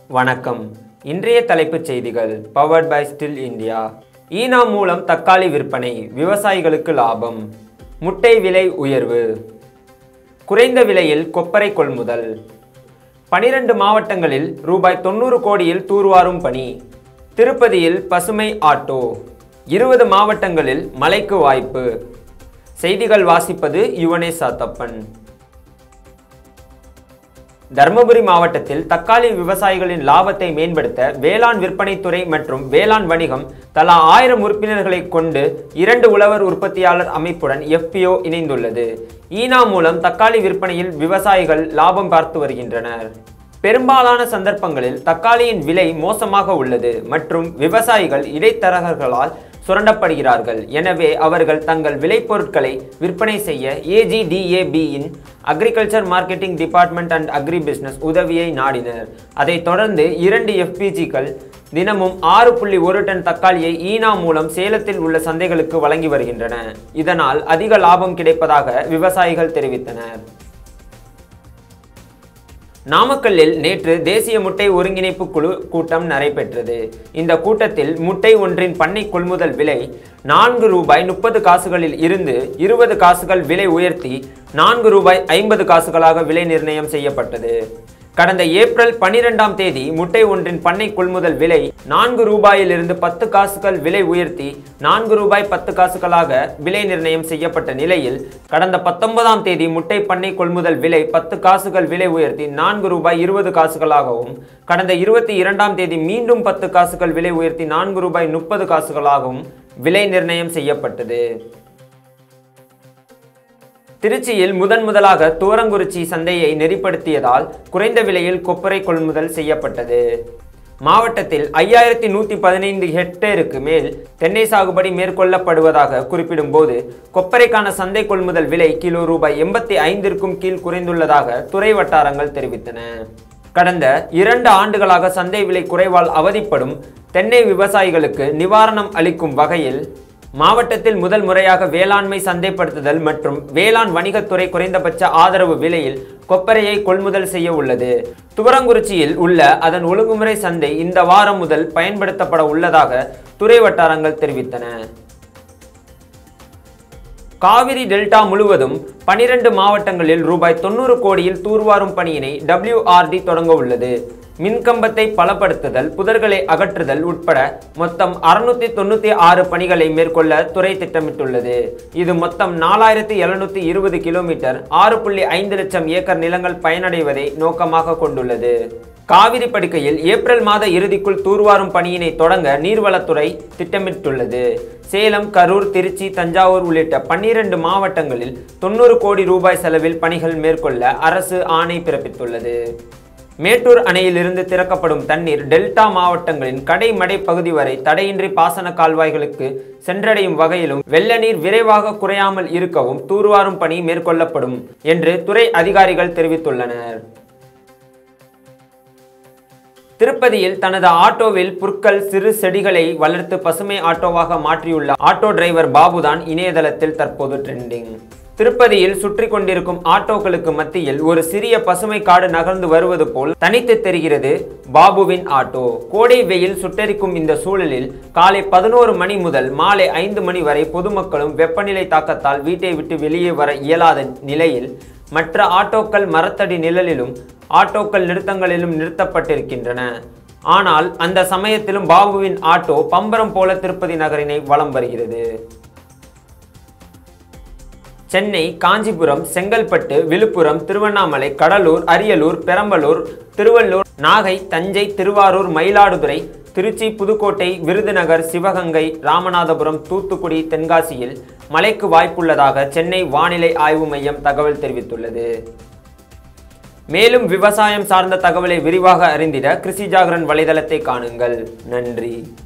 வணக்கம் இன்றைய தலைப்புச் செய்திகள் பவர்ட் பை ஸ்டில் இந்தியா ஈனா மூலம் தக்காளி விற்பனை விவசாயிகளுக்கு லாபம் முட்டை விலை உயர்வு குறைந்த விலையில் கொப்பரை கொள்முதல் பனிரெண்டு மாவட்டங்களில் ரூபாய் தொண்ணூறு கோடியில் தூர்வாரும் பணி திருப்பதியில் பசுமை ஆட்டோ இருபது மாவட்டங்களில் மழைக்கு வாய்ப்பு செய்திகள் வாசிப்பது யுவனே சாத்தப்பன் தருமபுரி மாவட்டத்தில் தக்காளி விவசாயிகளின் லாபத்தை மேம்படுத்த வேளாண் விற்பனைத்துறை மற்றும் வேளாண் வணிகம் தலா ஆயிரம் உறுப்பினர்களை கொண்டு இரண்டு உழவர் உற்பத்தியாளர் அமைப்புடன் எஃபிஓ இணைந்துள்ளது ஈனா மூலம் தக்காளி விற்பனையில் விவசாயிகள் லாபம் பார்த்து வருகின்றனர் பெரும்பாலான சந்தர்ப்பங்களில் தக்காளியின் விலை மோசமாக உள்ளது மற்றும் விவசாயிகள் இடைத்தரகர்களால் சுரண்டப்படுகிறார்கள் எனவே அவர்கள் தங்கள் விளைபொருட்களை விற்பனை செய்ய ஏஜிடிஏபியின் agriculture marketing department and agri business உதவியை நாடினர் அதைத் தொடர்ந்து இரண்டு எஃபிஜிக்கள் தினமும் ஆறு புள்ளி ஒரு டன் தக்காளியை ஈனா மூலம் சேலத்தில் உள்ள சந்தைகளுக்கு வழங்கி வருகின்றன இதனால் அதிக லாபம் கிடைப்பதாக விவசாயிகள் தெரிவித்தனர் நாமக்கல்லில் நேற்று தேசிய முட்டை ஒருங்கிணைப்பு குழு கூட்டம் நடைபெற்றது இந்த கூட்டத்தில் முட்டை ஒன்றின் பண்ணை கொள்முதல் விலை நான்கு ரூபாய் முப்பது காசுகளில் இருந்து இருபது காசுகள் விலை உயர்த்தி நான்கு ரூபாய் ஐம்பது காசுகளாக விலை நிர்ணயம் செய்யப்பட்டது கடந்த ஏப்ரல் பனிரெண்டாம் தேதி முட்டை ஒன்றின் பண்ணை கொள்முதல் விலை நான்கு ரூபாயிலிருந்து பத்து காசுகள் விலை உயர்த்தி நான்கு ரூபாய் பத்து காசுகளாக விலை நிர்ணயம் செய்யப்பட்ட நிலையில் கடந்த பத்தொன்பதாம் தேதி முட்டை பண்ணை கொள்முதல் விலை பத்து காசுகள் விலை உயர்த்தி நான்கு ரூபாய் இருபது காசுகளாகவும் கடந்த இருபத்தி இரண்டாம் தேதி மீண்டும் பத்து காசுகள் விலை உயர்த்தி நான்கு ரூபாய் முப்பது காசுகளாகவும் விலை நிர்ணயம் செய்யப்பட்டது திருச்சியில் முதன் முதலாக தூரங்குறிச்சி சந்தையை நெறிப்படுத்தியதால் குறைந்த விலையில் கொப்பரை கொள்முதல் செய்யப்பட்டது மாவட்டத்தில் ஐயாயிரத்தி நூற்றி பதினைந்து ஹெக்டேருக்கு மேல் தென்னை சாகுபடி மேற்கொள்ளப்படுவதாக குறிப்பிடும்போது கொப்பரைக்கான சந்தை கொள்முதல் விலை கிலோ ரூபாய் எண்பத்தி ஐந்திற்கும் கீழ் குறைந்துள்ளதாக துறை வட்டாரங்கள் தெரிவித்தன கடந்த இரண்டு ஆண்டுகளாக சந்தை விலை குறைவால் அவதிப்படும் தென்னை விவசாயிகளுக்கு நிவாரணம் அளிக்கும் வகையில் மாவட்டத்தில் முதல் முறையாக வேளாண்மை சந்தைப்படுத்துதல் மற்றும் வேளாண் வணிகத்துறை குறைந்தபட்ச ஆதரவு விலையில் கொப்பரையை கொள்முதல் செய்ய உள்ளது துவரங்குறிச்சியில் உள்ள அதன் ஒழுங்குமுறை சந்தை இந்த வாரம் முதல் பயன்படுத்தப்பட உள்ளதாக துறை வட்டாரங்கள் தெரிவித்தன காவிரி டெல்டா முழுவதும் பனிரெண்டு மாவட்டங்களில் ரூபாய் தொண்ணூறு கோடியில் தூர்வாரும் பணியினை டபிள்யூஆர்டி தொடங்க உள்ளது மின்கம்பத்தை பலப்படுத்துதல் புதர்களை அகற்றுதல் உட்பட மொத்தம் அறுநூத்தி தொண்ணூத்தி ஆறு பணிகளை மேற்கொள்ள துறை திட்டமிட்டுள்ளது இது மொத்தம் நாலாயிரத்தி எழுநூத்தி இருபது கிலோமீட்டர் ஆறு புள்ளி ஐந்து லட்சம் ஏக்கர் நிலங்கள் பயனடைவதை நோக்கமாக கொண்டுள்ளது காவிரி படுகையில் ஏப்ரல் மாத இறுதிக்குள் தூர்வாரும் பணியினை தொடங்க நீர்வளத்துறை திட்டமிட்டுள்ளது சேலம் கரூர் திருச்சி தஞ்சாவூர் உள்ளிட்ட பன்னிரண்டு மாவட்டங்களில் தொண்ணூறு கோடி ரூபாய் செலவில் பணிகள் மேற்கொள்ள அரசு ஆணை பிறப்பித்துள்ளது மேட்டூர் அணையிலிருந்து திறக்கப்படும் தண்ணீர் டெல்டா மாவட்டங்களின் கடைமடை பகுதி வரை தடையின்றி பாசன கால்வாய்களுக்கு சென்றடையும் வகையிலும் வெள்ள நீர் விரைவாக குறையாமல் இருக்கவும் தூர்வாரும் பணி மேற்கொள்ளப்படும் என்று துறை அதிகாரிகள் தெரிவித்துள்ளனர் திருப்பதியில் தனது ஆட்டோவில் புற்கள் சிறு செடிகளை வளர்த்து பசுமை ஆட்டோவாக மாற்றியுள்ள ஆட்டோ டிரைவர் பாபுதான் இணையதளத்தில் தற்போது ட்ரெண்டிங் திருப்பதியில் சுற்றி கொண்டிருக்கும் ஆட்டோக்களுக்கு மத்தியில் ஒரு சிறிய பசுமை காடு நகர்ந்து வருவது போல் தனித்து தெரிகிறது பாபுவின் ஆட்டோ கோடை வெயில் சுட்டெரிக்கும் இந்த சூழலில் காலை பதினோரு மணி முதல் மாலை ஐந்து மணி வரை பொதுமக்களும் வெப்பநிலை தாக்கத்தால் வீட்டை விட்டு வெளியே வர இயலாத நிலையில் மற்ற ஆட்டோக்கள் மரத்தடி நிழலிலும் ஆட்டோக்கள் நிறுத்தங்களிலும் நிறுத்தப்பட்டிருக்கின்றன ஆனால் அந்த சமயத்திலும் பாபுவின் ஆட்டோ பம்பரம் போல திருப்பதி நகரினை வலம் வருகிறது சென்னை காஞ்சிபுரம் செங்கல்பட்டு விழுப்புரம் திருவண்ணாமலை கடலூர் அரியலூர் பெரம்பலூர் திருவள்ளூர் நாகை தஞ்சை திருவாரூர் மயிலாடுதுறை திருச்சி புதுக்கோட்டை விருதுநகர் சிவகங்கை ராமநாதபுரம் தூத்துக்குடி தென்காசியில் மழைக்கு வாய்ப்புள்ளதாக சென்னை வானிலை ஆய்வு மையம் தகவல் தெரிவித்துள்ளது மேலும் விவசாயம் சார்ந்த தகவலை விரிவாக அறிந்திட கிருஷி ஜாகரன் வலைதளத்தை காணுங்கள் நன்றி